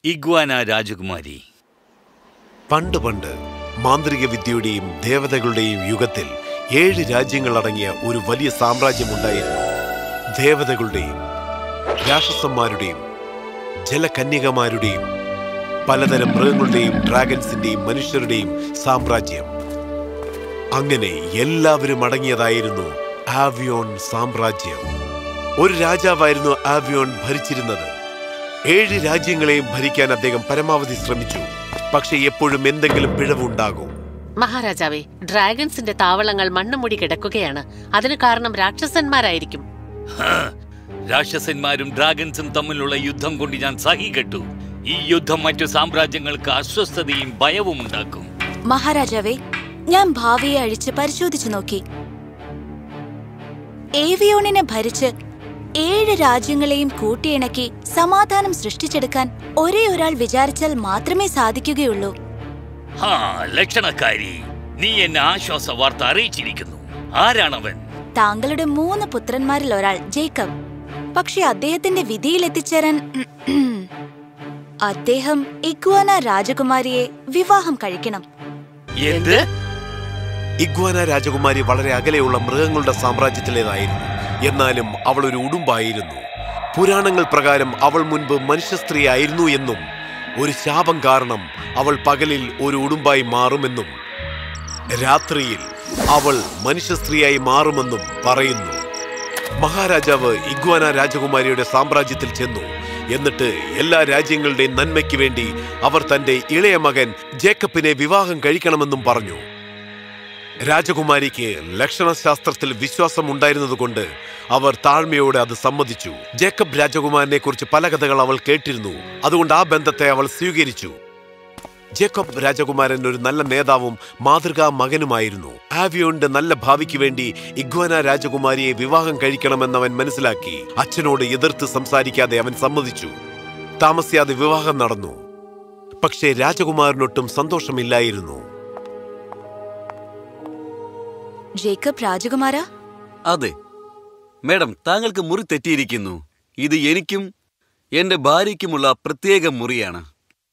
Iguana രാജകുമാരി പണ്ട് പണ്ട് മാന്ത്രിക വിദ്യയുടെയും ദേവതകളുടെയും യുഗത്തിൽ ഏഴ് രാജ്യങ്ങളടങ്ങിയ ഒരു വലിയ സാമ്രാജ്യമുണ്ടായിരുന്നു ദേവതകളുടെയും രാക്ഷസന്മാരുടെയും ജലകന്യകമാരുടെയും പലതരം മൃഗങ്ങളുടെയും ഡ്രാഗൺസിന്റെയും മനുഷ്യരുടെയും സാമ്രാജ്യം അങ്ങനെ എല്ലാവരും അടങ്ങിയതായിരുന്നു ആവിയോൺ സാമ്രാജ്യം ഒരു രാജാവായിരുന്നു ആവിയോൺ ഭരിച്ചിരുന്നത് ഏഴ് രാജ്യങ്ങളെയും ഭരിക്കാൻ അദ്ദേഹം പരമാവധി ശ്രമിച്ചു പക്ഷെ എപ്പോഴും എന്തെങ്കിലും പിഴവുണ്ടാകും മഹാരാജാവേ ഡ്രാഗൺസിന്റെ താവളങ്ങൾ മണ്ണുമുടി കിടക്കുകയാണ് അതിന് കാരണം രാക്ഷസന്മാരായിരിക്കും ഹാ, രാക്ഷസന്മാരും ഡ്രാഗൺസും തമ്മിലുള്ള യുദ്ധം കൊണ്ട് ഞാൻ സഹികെട്ടു ഈ യുദ്ധം മറ്റു സാമ്രാജ്യങ്ങൾക്ക് അസ്വസ്ഥതയും ഭയവും ഉണ്ടാക്കും മഹാരാജാവേ ഞാൻ ഭാവിയെ അഴിച്ച് പരിശോധിച്ചു നോക്കി ഏവിയോണിനെ ഭരിച്ച് ഏഴ് രാജ്യങ്ങളെയും കൂട്ടിയിണക്കി സമാധാനം സൃഷ്ടിച്ചെടുക്കാൻ ഒരേ ഒരാൾ വിചാരിച്ചാൽ മാത്രമേ സാധിക്കുകയുള്ളൂ ഹാ ലക്ഷണക്കാരി നീ എന്നെ ആശ്വാസ വാർത്ത അറിയിച്ചിരിക്കുന്നു ആരാണവൻ താങ്കളുടെ മൂന്ന് പുത്രന്മാരിൽ ഒരാൾ ജേക്കബ് പക്ഷെ അദ്ദേഹത്തിന്റെ വിധിയിൽ എത്തിച്ചേരാൻ അദ്ദേഹം ഇഗ്വാന രാജകുമാരിയെ വിവാഹം കഴിക്കണം എന്ത് ഇഗ്വാന രാജകുമാരി വളരെ അകലെയുള്ള മൃഗങ്ങളുടെ സാമ്രാജ്യത്തിലേതായിരുന്നു എന്നാലും അവൾ ഒരു ഉടുമ്പായിരുന്നു പുരാണങ്ങൾ പ്രകാരം അവൾ മുൻപ് മനുഷ്യ സ്ത്രീ ആയിരുന്നു എന്നും ഒരു ശാപം കാരണം അവൾ പകലിൽ ഒരു ഉടുമ്പായി മാറുമെന്നും രാത്രിയിൽ അവൾ മനുഷ്യ സ്ത്രീയായി മാറുമെന്നും പറയുന്നു മഹാരാജാവ് ഇഗ്വാന രാജകുമാരിയുടെ സാമ്രാജ്യത്തിൽ ചെന്നു എന്നിട്ട് എല്ലാ രാജ്യങ്ങളുടെയും നന്മയ്ക്ക് വേണ്ടി അവർ തന്റെ ഇളയ മകൻ ജേക്കബിനെ വിവാഹം കഴിക്കണമെന്നും പറഞ്ഞു രാജകുമാരിക്ക് ലക്ഷണശാസ്ത്രത്തിൽ വിശ്വാസം ഉണ്ടായിരുന്നതുകൊണ്ട് അവർ താഴ്മയോടെ അത് സമ്മതിച്ചു ജേക്കബ് രാജകുമാരനെ കുറിച്ച് പല കഥകൾ അവൾ കേട്ടിരുന്നു അതുകൊണ്ട് ആ ബന്ധത്തെ അവൾ സ്വീകരിച്ചു ജേക്കബ് രാജകുമാരൻ ഒരു നല്ല നേതാവും മാതൃകാ മകനുമായിരുന്നു ആവിയോന്റെ നല്ല ഭാവിക്ക് വേണ്ടി ഇഗ്വാന രാജകുമാരിയെ വിവാഹം കഴിക്കണമെന്നവൻ മനസ്സിലാക്കി അച്ഛനോട് എതിർത്ത് സംസാരിക്കാതെ അവൻ സമ്മതിച്ചു താമസിയാതെ വിവാഹം നടന്നു പക്ഷേ രാജകുമാരനൊട്ടും സന്തോഷമില്ലായിരുന്നു ജേക്കബ് രാജകുമാര അതെ മേഡം താങ്കൾക്ക് മുറി തെറ്റിയിരിക്കുന്നു ഇത് എനിക്കും എന്റെ ഭാര്യയ്ക്കുമുള്ള പ്രത്യേക മുറിയാണ്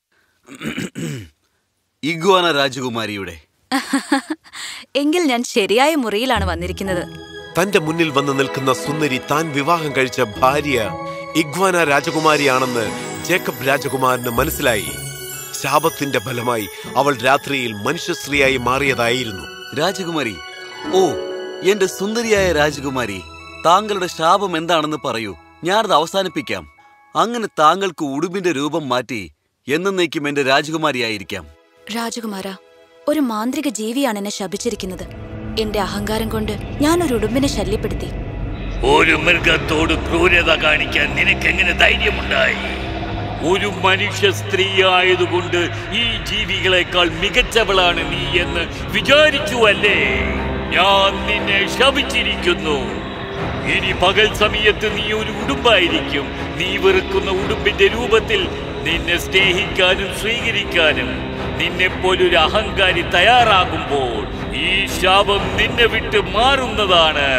ഇഗ്വാന രാജകുമാരിയുടെ എങ്കിൽ ഞാൻ ശരിയായ മുറിയിലാണ് വന്നിരിക്കുന്നത് തന്റെ മുന്നിൽ വന്ന് നിൽക്കുന്ന സുന്ദരി താൻ വിവാഹം കഴിച്ച ഭാര്യ ഇഗ്വാന രാജകുമാരിയാണെന്ന് ജേക്കബ് രാജകുമാരന് മനസ്സിലായി ശാപത്തിന്റെ ഫലമായി അവൾ രാത്രിയിൽ മനുഷ്യസ്ത്രീയായി മാറിയതായിരുന്നു രാജകുമാരി ഓ എന്റെ സുന്ദരിയായ രാജകുമാരി താങ്കളുടെ ശാപം എന്താണെന്ന് പറയൂ ഞാനത് അവസാനിപ്പിക്കാം അങ്ങനെ താങ്കൾക്ക് ഉടുമ്പിന്റെ രൂപം മാറ്റി എന്നേക്കും എന്റെ രാജകുമാരിയായിരിക്കാം രാജകുമാര ഒരു മാന്ത്രിക ജീവിയാണ് എന്നെ ശപിച്ചിരിക്കുന്നത് എന്റെ അഹങ്കാരം കൊണ്ട് ഞാൻ ഒരു ഉടുമ്പിനെ ശല്യപ്പെടുത്തി ഒരു മൃഗത്തോട് ക്രൂരത കാണിക്കാൻ നിനക്കെങ്ങനെ ധൈര്യമുണ്ടായി ഒരു മനുഷ്യ സ്ത്രീ ആയതുകൊണ്ട് ഈ ജീവികളെക്കാൾ മികച്ചവളാണ് നീ എന്ന് വിചാരിച്ചു അല്ലേ ഞാൻ നിന്നെ ശപിച്ചിരിക്കുന്നു ഇനി പകൽ സമയത്ത് നീ ഒരു ഉടുമ്പായിരിക്കും നീ വെറുക്കുന്ന ഉടുമ്പിന്റെ രൂപത്തിൽ നിന്നെ സ്നേഹിക്കാനും സ്വീകരിക്കാനും നിന്നെപ്പോലൊരു അഹങ്കാരി തയ്യാറാകുമ്പോൾ ഈ ശാപം നിന്നെ വിട്ട് മാറുന്നതാണ്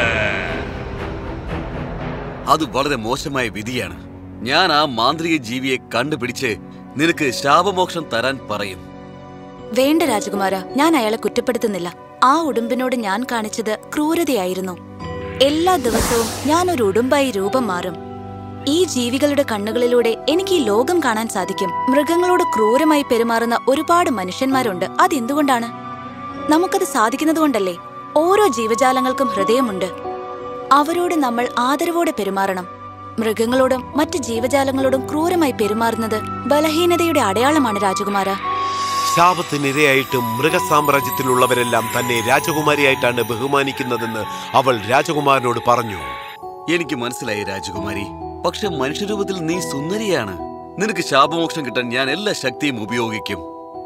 അത് വളരെ മോശമായ വിധിയാണ് ഞാൻ ആ മാന്ത്രിക ജീവിയെ കണ്ടുപിടിച്ച് നിനക്ക് ശാപമോക്ഷം തരാൻ പറയും വേണ്ട രാജകുമാര ഞാൻ അയാളെ കുറ്റപ്പെടുത്തുന്നില്ല ആ ഉടുമ്പിനോട് ഞാൻ കാണിച്ചത് ക്രൂരതയായിരുന്നു എല്ലാ ദിവസവും ഞാൻ ഒരു ഉടുമ്പായി രൂപം മാറും ഈ ജീവികളുടെ കണ്ണുകളിലൂടെ എനിക്ക് ഈ ലോകം കാണാൻ സാധിക്കും മൃഗങ്ങളോട് ക്രൂരമായി പെരുമാറുന്ന ഒരുപാട് മനുഷ്യന്മാരുണ്ട് അതെന്തുകൊണ്ടാണ് നമുക്കത് സാധിക്കുന്നതുകൊണ്ടല്ലേ ഓരോ ജീവജാലങ്ങൾക്കും ഹൃദയമുണ്ട് അവരോട് നമ്മൾ ആദരവോടെ പെരുമാറണം മൃഗങ്ങളോടും മറ്റ് ജീവജാലങ്ങളോടും ക്രൂരമായി പെരുമാറുന്നത് ബലഹീനതയുടെ അടയാളമാണ് രാജകുമാര ശാപത്തിനിരയായിട്ടും മൃഗസാമ്രാജ്യത്തിലുള്ളവരെല്ലാം തന്നെ രാജകുമാരിയായിട്ടാണ് ബഹുമാനിക്കുന്നതെന്ന് അവൾ രാജകുമാരനോട് പറഞ്ഞു എനിക്ക് മനസ്സിലായി രാജകുമാരി പക്ഷെ മനുഷ്യരൂപത്തിൽ നീ സുന്ദരിയാണ് നിനക്ക് ശാപമോക്ഷം കിട്ടാൻ ഞാൻ എല്ലാ ശക്തിയും ഉപയോഗിക്കും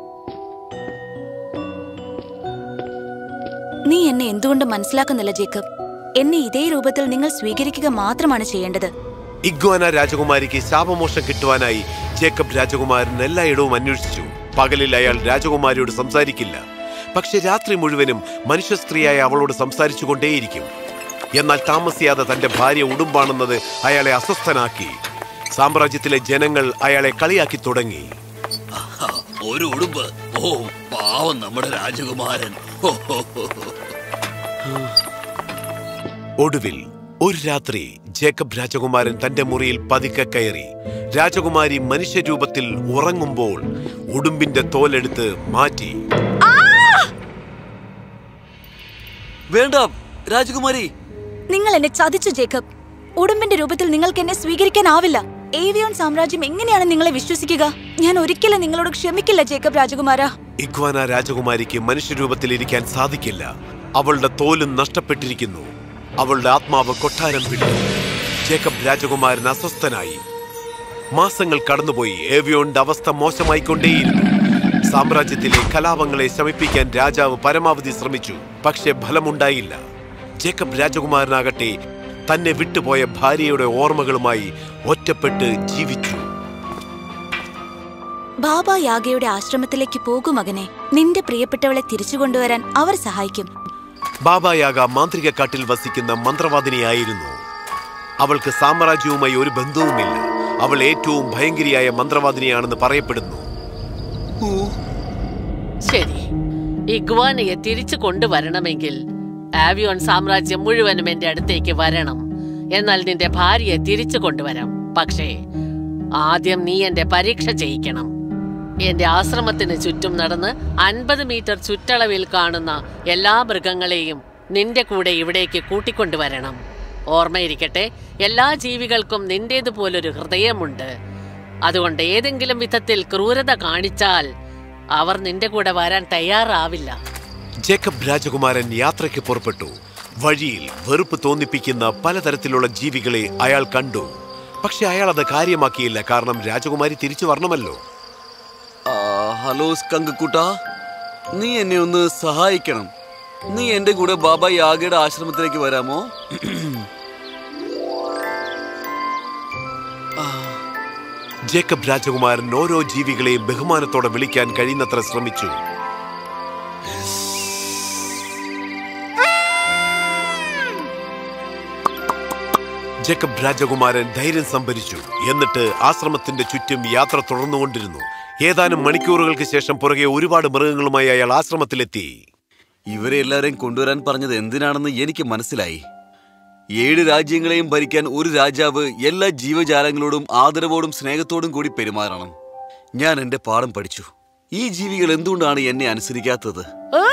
നീ എന്നെ എന്തുകൊണ്ട് മനസ്സിലാക്കുന്നില്ല ജേക്കബ് എന്നെ ഇതേ രൂപത്തിൽ നിങ്ങൾ സ്വീകരിക്കുക മാത്രമാണ് ചെയ്യേണ്ടത് ഇഗ്വാന രാജകുമാരിക്ക് ശാപമോഷം കിട്ടുവാനായി ജേക്കബ് രാജകുമാരൻ എല്ലായിടവും അന്വേഷിച്ചു പകലിൽ അയാൾ രാജകുമാരിയോട് സംസാരിക്കില്ല പക്ഷെ രാത്രി മുഴുവനും മനുഷ്യ സ്ത്രീയായ അവളോട് സംസാരിച്ചു കൊണ്ടേയിരിക്കും എന്നാൽ താമസിയാതെ തന്റെ ഭാര്യ ഉടുമ്പാണെന്നത് അയാളെ അസ്വസ്ഥനാക്കി സാമ്രാജ്യത്തിലെ ജനങ്ങൾ അയാളെ കളിയാക്കി തുടങ്ങി ഒരു ഉടുമ്പ് ഓ പാവം നമ്മുടെ രാജകുമാരൻ ഹോ, ഹോ, ഹോ, ഹോ. ഒടുവിൽ ഒരു രാത്രി ജേക്കബ് രാജകുമാരൻ തന്റെ മുറിയിൽ പതുക്കെ കയറി രാജകുമാരി മനുഷ്യരൂപത്തിൽ ഉറങ്ങുമ്പോൾ ഉടുമ്പിന്റെ തോലെടുത്ത് മാറ്റി വേണ്ട രാജകുമാരി നിങ്ങൾ എന്നെ ചതിച്ചു ജേക്കബ് ഉടുമ്പിന്റെ രൂപത്തിൽ നിങ്ങൾക്ക് എന്നെ സ്വീകരിക്കാനാവില്ല ഏവിയോൺ സാമ്രാജ്യം എങ്ങനെയാണ് നിങ്ങളെ വിശ്വസിക്കുക ഞാൻ ഒരിക്കലും നിങ്ങളോട് ക്ഷമിക്കില്ല ജേക്കബ് രാജകുമാര ഇഗ്വാന രാജകുമാരിക്ക് മനുഷ്യരൂപത്തിൽ ഇരിക്കാൻ സാധിക്കില്ല അവളുടെ തോലും നഷ്ടപ്പെട്ടിരിക്കുന്നു അവളുടെ ആത്മാവ് കൊട്ടാരം വിട്ടു ജേക്കബ് രാജകുമാരൻ അസ്വസ്ഥനായി മാസങ്ങൾ കടന്നുപോയി ഏവിയോണിന്റെ അവസ്ഥ മോശമായിക്കൊണ്ടേയിരുന്നു സാമ്രാജ്യത്തിലെ കലാപങ്ങളെ ശമിപ്പിക്കാൻ രാജാവ് പരമാവധി ശ്രമിച്ചു പക്ഷെ ഫലമുണ്ടായില്ല ജേക്കബ് രാജകുമാരനാകട്ടെ തന്നെ വിട്ടുപോയ ഭാര്യയുടെ ഓർമ്മകളുമായി ഒറ്റപ്പെട്ട് ജീവിച്ചു ബാബ യാഗയുടെ ആശ്രമത്തിലേക്ക് പോകൂ മകനെ നിന്റെ പ്രിയപ്പെട്ടവളെ തിരിച്ചു കൊണ്ടുവരാൻ അവർ സഹായിക്കും ബാബായാഗ മാന്ത്രിക കാട്ടിൽ വസിക്കുന്ന മന്ത്രവാദിനിയായിരുന്നു അവൾക്ക് സാമ്രാജ്യവുമായി ഒരു ബന്ധവുമില്ല അവൾ ഏറ്റവും ഭയങ്കരിയായ മന്ത്രവാദിനിയാണെന്ന് പറയപ്പെടുന്നു ശരി ഇഗ്വാനയെ തിരിച്ചു കൊണ്ടുവരണമെങ്കിൽ ആവിയോൺ സാമ്രാജ്യം മുഴുവനും എന്റെ അടുത്തേക്ക് വരണം എന്നാൽ നിന്റെ ഭാര്യയെ തിരിച്ചു കൊണ്ടുവരാം പക്ഷേ ആദ്യം നീ എന്റെ പരീക്ഷ ചെയ്യിക്കണം എന്റെ ആശ്രമത്തിന് ചുറ്റും നടന്ന് അൻപത് മീറ്റർ ചുറ്റളവിൽ കാണുന്ന എല്ലാ മൃഗങ്ങളെയും നിന്റെ കൂടെ ഇവിടേക്ക് കൂട്ടിക്കൊണ്ടുവരണം ഓർമ്മയിരിക്കട്ടെ എല്ലാ ജീവികൾക്കും നിന്റേതുപോലൊരു ഹൃദയമുണ്ട് അതുകൊണ്ട് ഏതെങ്കിലും വിധത്തിൽ ക്രൂരത കാണിച്ചാൽ അവർ നിന്റെ കൂടെ വരാൻ തയ്യാറാവില്ല ജേക്കബ് രാജകുമാരൻ യാത്രയ്ക്ക് പുറപ്പെട്ടു വഴിയിൽ വെറുപ്പ് തോന്നിപ്പിക്കുന്ന പലതരത്തിലുള്ള ജീവികളെ അയാൾ കണ്ടു പക്ഷെ അയാൾ അത് കാര്യമാക്കിയില്ല കാരണം രാജകുമാരി തിരിച്ചു വരണമല്ലോ ആ, ഹലോ സ്കങ്കുട്ട നീ എന്നെ ഒന്ന് സഹായിക്കണം നീ എന്റെ കൂടെ ബാബ യാഗയുടെ ആശ്രമത്തിലേക്ക് വരാമോ ജേക്കബ് രാജകുമാരൻ ഓരോ ജീവികളെയും ബഹുമാനത്തോടെ വിളിക്കാൻ കഴിയുന്നത്ര ശ്രമിച്ചു ജേക്കബ് രാജകുമാരൻ ധൈര്യം സംഭരിച്ചു എന്നിട്ട് ആശ്രമത്തിന്റെ ചുറ്റും യാത്ര തുടർന്നുകൊണ്ടിരുന്നു ഏതാനും മണിക്കൂറുകൾക്ക് ശേഷം പുറകെ ഒരുപാട് മൃഗങ്ങളുമായി അയാൾ ആശ്രമത്തിലെത്തി ഇവരെ എല്ലാവരെയും കൊണ്ടുവരാൻ പറഞ്ഞത് എന്തിനാണെന്ന് എനിക്ക് മനസ്സിലായി ഏഴ് രാജ്യങ്ങളെയും ഭരിക്കാൻ ഒരു രാജാവ് എല്ലാ ജീവജാലങ്ങളോടും ആദരവോടും സ്നേഹത്തോടും കൂടി പെരുമാറണം ഞാൻ എന്റെ പാഠം പഠിച്ചു ഈ ജീവികൾ എന്തുകൊണ്ടാണ് എന്നെ അനുസരിക്കാത്തത്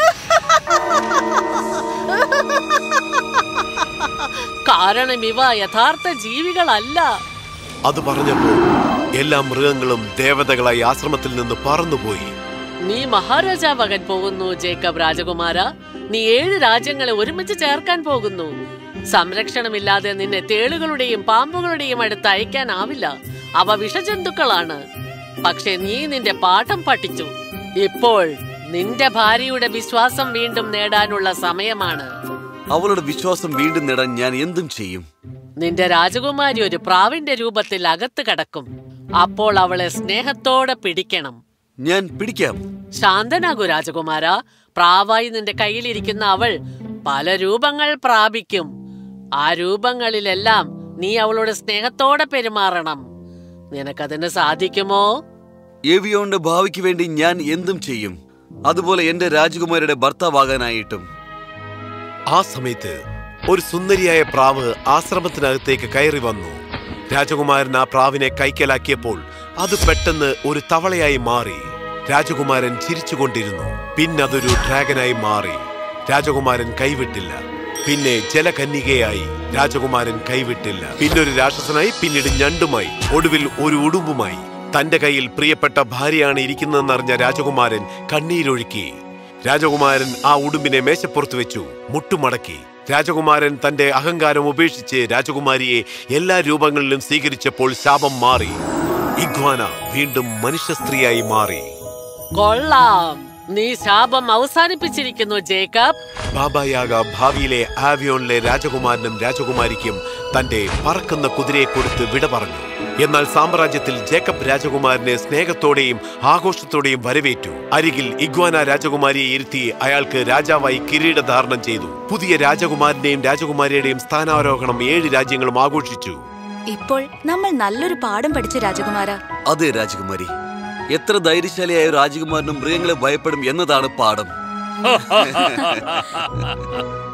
കാരണം ഇവ യഥാർത്ഥ ജീവികളല്ല അത് പറഞ്ഞപ്പോൾ എല്ലാ മൃഗങ്ങളും ദേവതകളായി ആശ്രമത്തിൽ നിന്ന് പറന്നുപോയി നീ മഹാരാജാവാകാൻ പോകുന്നു ജേക്കബ് രാജകുമാര നീ ഏഴ് രാജ്യങ്ങളെ ഒരുമിച്ച് ചേർക്കാൻ പോകുന്നു സംരക്ഷണമില്ലാതെ നിന്നെ തേളുകളുടെയും പാമ്പുകളുടെയും അടുത്ത് അയക്കാനാവില്ല അവ വിഷജന്തുക്കളാണ് പക്ഷെ നീ നിന്റെ പാഠം പഠിച്ചു ഇപ്പോൾ നിന്റെ ഭാര്യയുടെ വിശ്വാസം വീണ്ടും നേടാനുള്ള സമയമാണ് അവളുടെ വിശ്വാസം വീണ്ടും നേടാൻ ഞാൻ എന്തും ചെയ്യും നിന്റെ രാജകുമാരി ഒരു പ്രാവിന്റെ രൂപത്തിൽ അകത്ത് കടക്കും അപ്പോൾ അവളെ സ്നേഹത്തോടെ പിടിക്കണം ഞാൻ പിടിക്കാം ശാന്തനാകൂ രാജകുമാര പ്രാവായി നിന്റെ കയ്യിലിരിക്കുന്ന അവൾ പല രൂപങ്ങൾ പ്രാപിക്കും ആ രൂപങ്ങളിലെല്ലാം നീ അവളോട് സ്നേഹത്തോടെ പെരുമാറണം നിനക്കതിന് സാധിക്കുമോ എവിയോന്റെ ഭാവിക്ക് വേണ്ടി ഞാൻ എന്തും ചെയ്യും അതുപോലെ എന്റെ രാജകുമാരിയുടെ ഭർത്താവാകാനായിട്ടും ആ സമയത്ത് ഒരു സുന്ദരിയായ പ്രാവ് ആശ്രമത്തിനകത്തേക്ക് കയറി വന്നു രാജകുമാരൻ ആ പ്രാവിനെ കൈക്കലാക്കിയപ്പോൾ അത് പെട്ടെന്ന് ഒരു തവളയായി മാറി രാജകുമാരൻ ചിരിച്ചുകൊണ്ടിരുന്നു പിന്നതൊരു ഡ്രാഗനായി മാറി രാജകുമാരൻ കൈവിട്ടില്ല പിന്നെ ജലകന്യകയായി രാജകുമാരൻ കൈവിട്ടില്ല പിന്നൊരു രാക്ഷസനായി പിന്നീട് ഞണ്ടുമായി ഒടുവിൽ ഒരു ഉടുമ്പുമായി തന്റെ കയ്യിൽ പ്രിയപ്പെട്ട ഭാര്യയാണ് ഇരിക്കുന്നതെന്നറിഞ്ഞ രാജകുമാരൻ കണ്ണീരൊഴുക്കി രാജകുമാരൻ ആ ഉടുമ്പിനെ മേശപ്പുറത്ത് വെച്ചു മുട്ടുമടക്കി രാജകുമാരൻ തന്റെ അഹങ്കാരം ഉപേക്ഷിച്ച് രാജകുമാരിയെ എല്ലാ രൂപങ്ങളിലും സ്വീകരിച്ചപ്പോൾ ശാപം മാറി ഇഗ്വാന വീണ്ടും മനുഷ്യ സ്ത്രീയായി മാറി കൊള്ളാം നീ ശാപം അവസാനിപ്പിച്ചിരിക്കുന്നു ജേക്കബ് ബാബായാഗ ഭാവിയിലെ ആവിയോണിലെ രാജകുമാരനും രാജകുമാരിക്കും തന്റെ പറക്കുന്ന കുതിരയെ കൊടുത്ത് വിട പറഞ്ഞു എന്നാൽ സാമ്രാജ്യത്തിൽ ജേക്കബ് രാജകുമാരനെ സ്നേഹത്തോടെയും ആഘോഷത്തോടെയും വരവേറ്റു അരികിൽ ഇഗ്വാന രാജകുമാരിയെ ഇരുത്തി അയാൾക്ക് രാജാവായി കിരീടധാരണം ചെയ്തു പുതിയ രാജകുമാരന്റെയും രാജകുമാരിയുടെയും സ്ഥാനാരോഹണം ഏഴ് രാജ്യങ്ങളും ആഘോഷിച്ചു ഇപ്പോൾ നമ്മൾ നല്ലൊരു പാഠം പഠിച്ചു രാജകുമാര അതെ രാജകുമാരി എത്ര ധൈര്യശാലിയായ ഒരു രാജകുമാരനും മൃഗങ്ങളെ ഭയപ്പെടും എന്നതാണ് പാഠം